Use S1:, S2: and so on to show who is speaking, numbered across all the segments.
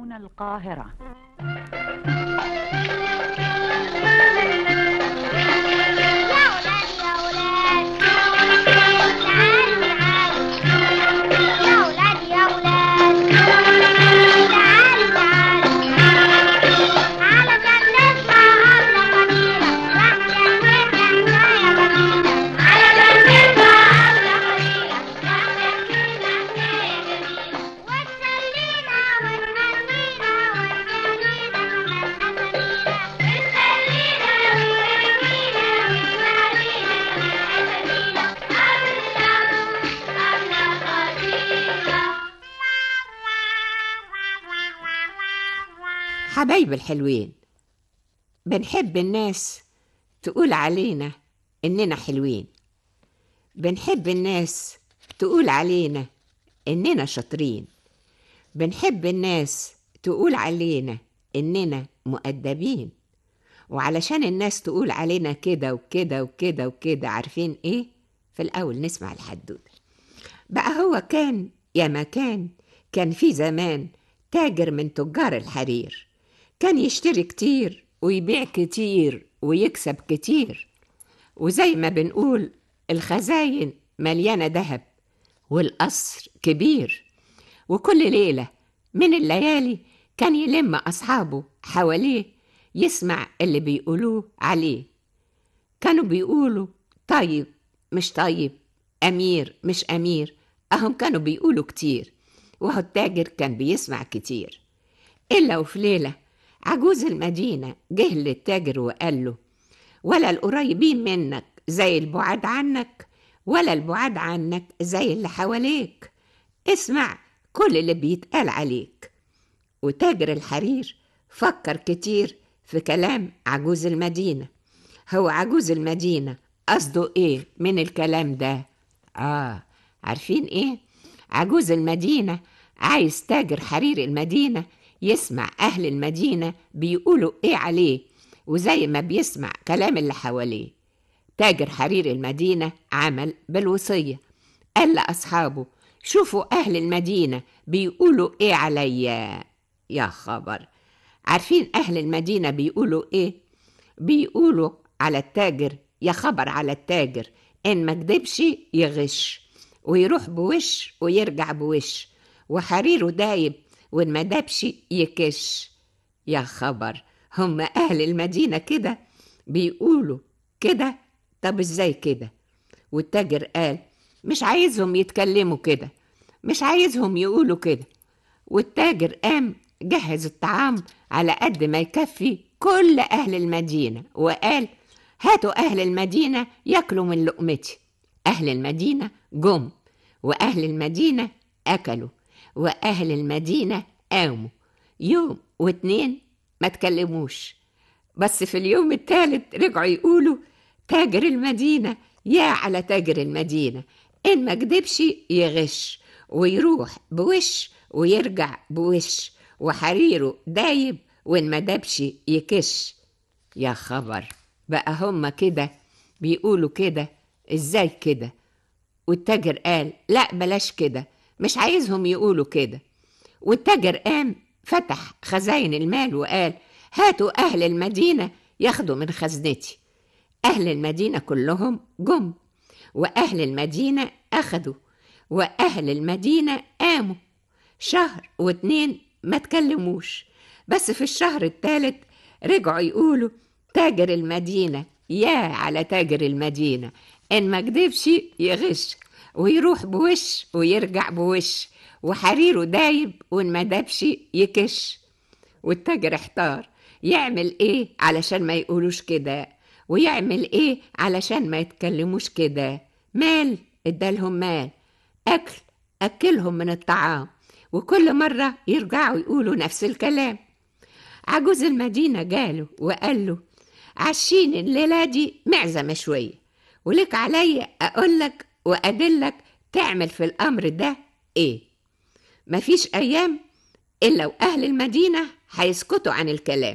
S1: هنا القاهرة
S2: يا ولاد يا ولاد تعالوا تعالوا يا ولاد يا ولاد تعالوا تعالوا علشان نسمع أبلة قديمة واحدة اتنين حكاية جميلة علشان نسمع أبلة قديمة واحدة اتنين حكاية جميلة وتسلينا وتهنينا وتجارينا كمان أسامينا وتسلينا وتهنينا وتجارينا كمان أسامينا
S3: حبايب الحلوين بنحب الناس تقول علينا إننا حلوين بنحب الناس تقول علينا إننا شاطرين بنحب الناس تقول علينا إننا مؤدبين وعلشان الناس تقول علينا كده وكده وكده وكده عارفين إيه؟ في الأول نسمع الحدوتة بقى هو كان يا ما كان كان في زمان تاجر من تجار الحرير كان يشتري كتير ويبيع كتير ويكسب كتير وزي ما بنقول الخزاين مليانة دهب والقصر كبير وكل ليلة من الليالي كان يلم أصحابه حواليه يسمع اللي بيقولوه عليه كانوا بيقولوا طيب مش طيب أمير مش أمير أهم كانوا بيقولوا كتير وهو التاجر كان بيسمع كتير إلا وفي ليلة عجوز المدينة جه للتاجر وقال له ولا القريبين منك زي البعاد عنك ولا البعاد عنك زي اللي حواليك اسمع كل اللي بيتقال عليك وتاجر الحرير فكر كتير في كلام عجوز المدينة هو عجوز المدينة قصده ايه من الكلام ده اه عارفين ايه عجوز المدينة عايز تاجر حرير المدينة يسمع أهل المدينة بيقولوا إيه عليه وزي ما بيسمع كلام اللي حواليه تاجر حرير المدينة عمل بالوصية قال لأصحابه شوفوا أهل المدينة بيقولوا إيه عليا يا خبر عارفين أهل المدينة بيقولوا إيه بيقولوا على التاجر يا خبر على التاجر إن ما كدبش يغش ويروح بوش ويرجع بوش وحريره دايب وإن ما دابش يكش يا خبر هم أهل المدينة كده بيقولوا كده طب إزاي كده والتاجر قال مش عايزهم يتكلموا كده مش عايزهم يقولوا كده والتاجر قام جهز الطعام على قد ما يكفي كل أهل المدينة وقال هاتوا أهل المدينة ياكلوا من لقمتي أهل المدينة جم وأهل المدينة أكلوا وأهل المدينة قاموا يوم واتنين ما تكلموش بس في اليوم التالت رجعوا يقولوا تاجر المدينة يا على تاجر المدينة إن ما كدبش يغش ويروح بوش ويرجع بوش وحريره دايب وإن ما دابش يكش يا خبر بقى هما كده بيقولوا كده إزاي كده والتاجر قال لا بلاش كده مش عايزهم يقولوا كده والتاجر قام فتح خزاين المال وقال هاتوا أهل المدينة ياخدوا من خزنتي أهل المدينة كلهم جم وأهل المدينة أخدوا وأهل المدينة قاموا شهر واتنين ما تكلموش بس في الشهر التالت رجعوا يقولوا تاجر المدينة يا على تاجر المدينة إن ما كدبش يغش ويروح بوش ويرجع بوش وحريره دايب وإن ما دابش يكش والتاجر احتار يعمل ايه علشان ما يقولوش كده ويعمل ايه علشان ما يتكلموش كده مال ادالهم مال اكل اكلهم من الطعام وكل مرة يرجعوا يقولوا نفس الكلام عجوز المدينة جاله وقال له عشيني الليلة دي معزة مشوية ولك عليا أقولك وأدلك تعمل في الأمر ده إيه مفيش أيام إلا وأهل المدينة هيسكتوا عن الكلام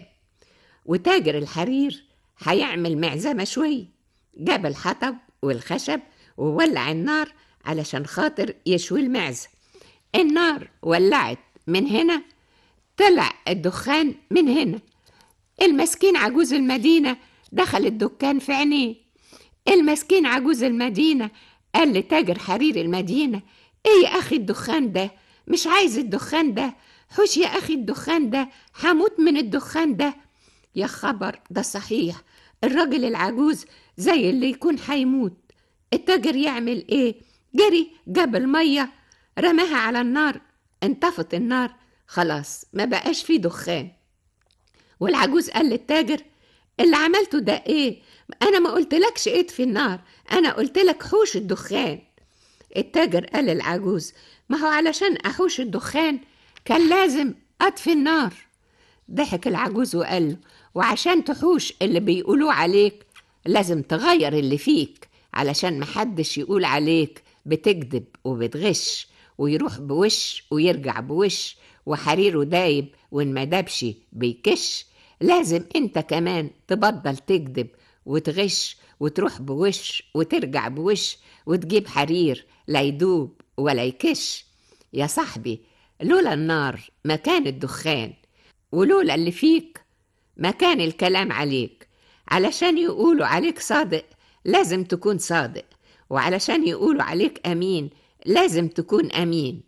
S3: وتاجر الحرير هيعمل معزة مشوية جاب الحطب والخشب وولع النار علشان خاطر يشوي المعزة النار ولعت من هنا طلع الدخان من هنا المسكين عجوز المدينة دخل الدكان في عينيه المسكين عجوز المدينة قال لتاجر حرير المدينة ايه يا اخي الدخان ده مش عايز الدخان ده حوش يا اخي الدخان ده هموت من الدخان ده يا خبر ده صحيح الراجل العجوز زي اللي يكون هيموت التاجر يعمل ايه جري جاب المية رماها على النار انطفت النار خلاص ما بقاش فيه دخان والعجوز قال للتاجر اللي عملته ده ايه انا ما قلتلكش اطفي النار انا قلتلك حوش الدخان التاجر قال للعجوز ما هو علشان احوش الدخان كان لازم اطفي النار ضحك العجوز وقال له وعشان تحوش اللي بيقولوه عليك لازم تغير اللي فيك علشان محدش يقول عليك بتكذب وبتغش ويروح بوش ويرجع بوش وحريره دايب وإن ما دابش بيكش لازم انت كمان تبطل تكذب وتغش وتروح بوش وترجع بوش وتجيب حرير لا يدوب ولا يكش يا صاحبي لولا النار ما كان الدخان ولولا اللي فيك ما كان الكلام عليك علشان يقولوا عليك صادق لازم تكون صادق وعلشان يقولوا عليك أمين لازم تكون أمين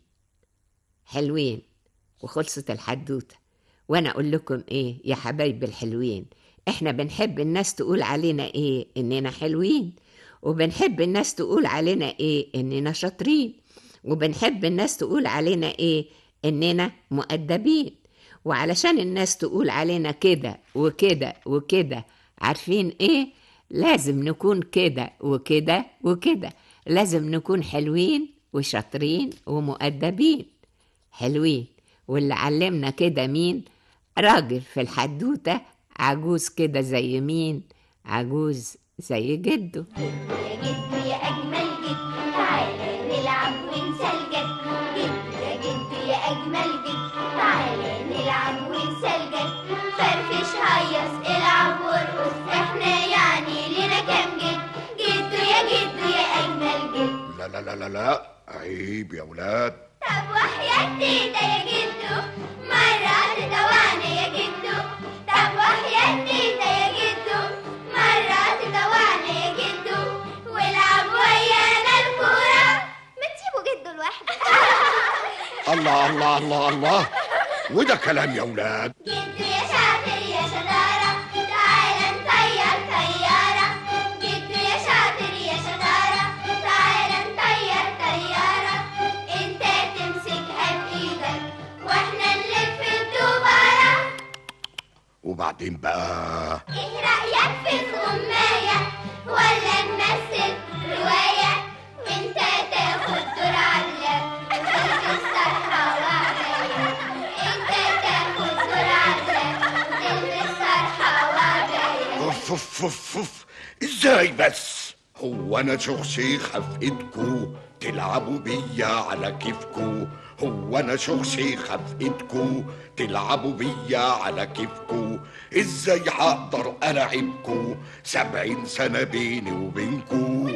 S3: حلوين وخلصت الحدوتة وأنا أقول لكم إيه يا حبايبي الحلوين إحنا بنحب الناس تقول علينا إيه إننا حلوين وبنحب الناس تقول علينا إيه إننا شاطرين وبنحب الناس تقول علينا إيه إننا مؤدبين وعلشان الناس تقول علينا كده وكده وكده عارفين إيه لازم نكون كده وكده وكده لازم نكون حلوين وشاطرين ومؤدبين حلوين واللي علمنا كده مين راجل في الحدوتة عجوز كده زي مين عجوز زي جده
S2: يا جد يا أجمل جد تعالى نلعب وننسى الجد جد يا جد يا أجمل جد تعالى نلعب وننسى الجد فرفش هيص العب وارقص احنا يعني لنا كام جد جد يا جد يا أجمل جد
S1: لا لا لا لا لا عيب يا ولاد
S2: طب وحياة تيتا يا جدو مرة تدوعنا يا جدو طب وحياة تيتا يا جدو مرة تدوعنا يا جدو والعب ويانا الكورة ما تسيبوا جدو لوحده
S1: الله الله الله الله وده كلام يا ولاد
S2: جدو يا شاطر يا شطارة تعالى نطير طيارة جدو يا شاطر يا شطارة تعالى نطير طيارة انت تمسكها بإيدك واحنا نلف الدوبارة
S1: وبعدين بقى
S2: ايه رأيك في الغماية ولا نمثل رواية وانت تاخد دور علق وتلبس طرحة وعباية انت تاخد دور علق وتلبس طرحة وعباية
S1: اوف اوف اوف اوف ازاي بس هو انا شخشيخة في ايدكو تلعبوا بيا على كيفكو هو انا شخشيخة في ايدكو تلعبوا بيا على كيفكو ازاي هقدر العبكو سبعين سنة بيني وبينكو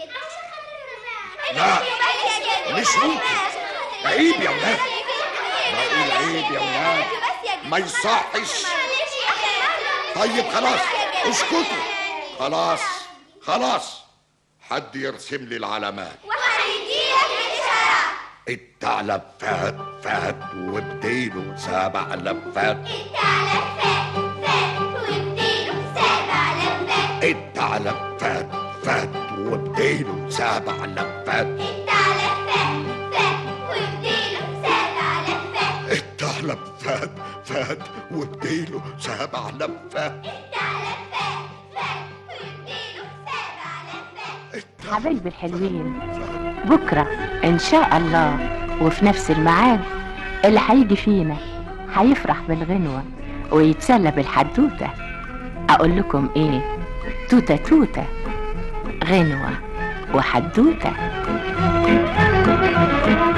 S1: لا، مش ممكن. عيب يا ولاد. بقول عيب يا ولاد. ما يصحش. طيب خلاص اسكتوا خلاص خلاص حد يرسم لي العلامات
S2: وهنديلك الإشارة
S1: الثعلب فات فات وبديله سبع لفات
S2: الثعلب فات فات واديله سبع لفات
S1: الثعلب فات فات وبديله سبع لفات
S2: الثعلب فات فات واديله سبع لفات
S1: الثعلب فات فات وبديله سبع لفات
S2: الثعلب فات فات واديله سبع لفات
S4: حبايبي الحلوين بكرة إن شاء الله وفي نفس الميعاد اللي هيجي فينا هيفرح بالغنوة ويتسلى بالحدوتة أقول لكم إيه توتة توتة غنوة وحدوتة